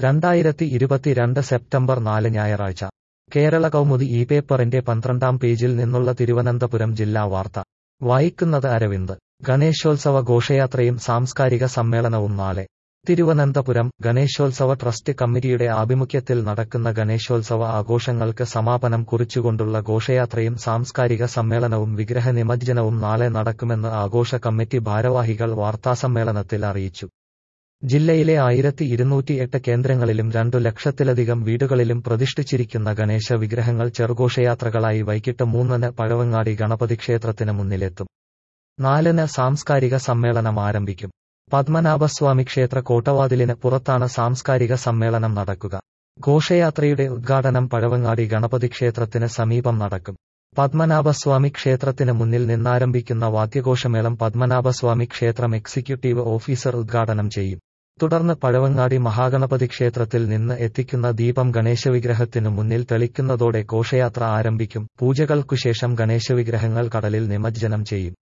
രണ്ടായിരത്തി ഇരുപത്തിരണ്ട് സെപ്റ്റംബർ നാല് ഞായറാഴ്ച കേരള കൗമുദി ഈ പേപ്പറിന്റെ പന്ത്രണ്ടാം പേജിൽ നിന്നുള്ള തിരുവനന്തപുരം ജില്ലാ വാർത്ത വായിക്കുന്നത് അരവിന്ദ് ഗണേശോത്സവ ഘോഷയാത്രയും സാംസ്കാരിക സമ്മേളനവും നാളെ തിരുവനന്തപുരം ഗണേശോത്സവ ട്രസ്റ്റ് കമ്മിറ്റിയുടെ ആഭിമുഖ്യത്തിൽ നടക്കുന്ന ഗണേശോത്സവ ആഘോഷങ്ങൾക്ക് സമാപനം കുറിച്ചുകൊണ്ടുള്ള ഘോഷയാത്രയും സാംസ്കാരിക സമ്മേളനവും വിഗ്രഹ നിമജ്ജനവും നാളെ നടക്കുമെന്ന് ആഘോഷ കമ്മിറ്റി ഭാരവാഹികൾ വാർത്താസമ്മേളനത്തിൽ അറിയിച്ചു ജില്ലയിലെ ആയിരത്തി ഇരുന്നൂറ്റിയെട്ട് കേന്ദ്രങ്ങളിലും രണ്ടു ലക്ഷത്തിലധികം വീടുകളിലും പ്രതിഷ്ഠിച്ചിരിക്കുന്ന ഗണേശ വിഗ്രഹങ്ങൾ ചെറുഘോഷയാത്രകളായി വൈകിട്ട് മൂന്നിന് പഴവങ്ങാടി ഗണപതി ക്ഷേത്രത്തിന് മുന്നിലെത്തും നാലിന് സാംസ്കാരിക സമ്മേളനം ആരംഭിക്കും പത്മനാഭസ്വാമി ക്ഷേത്ര കോട്ടവാതിലിന് പുറത്താണ് സാംസ്കാരിക സമ്മേളനം നടക്കുക ഘോഷയാത്രയുടെ ഉദ്ഘാടനം പഴവങ്ങാടി ഗണപതി ക്ഷേത്രത്തിന് സമീപം നടക്കും പത്മനാഭസ്വാമി ക്ഷേത്രത്തിന് മുന്നിൽ നിന്നാരംഭിക്കുന്ന വാദ്യഘോഷമേളം പത്മനാഭസ്വാമി ക്ഷേത്രം എക്സിക്യൂട്ടീവ് ഓഫീസർ ഉദ്ഘാടനം ചെയ്യും തുടർന്ന് പഴവങ്ങാടി മഹാഗണപതി ക്ഷേത്രത്തിൽ നിന്ന് എത്തിക്കുന്ന ദീപം ഗണേശവിഗ്രഹത്തിനു മുന്നിൽ തെളിക്കുന്നതോടെ ഘോഷയാത്ര ആരംഭിക്കും പൂജകൾക്കുശേഷം ഗണേശവിഗ്രഹങ്ങൾ കടലിൽ നിമജ്ജനം ചെയ്യും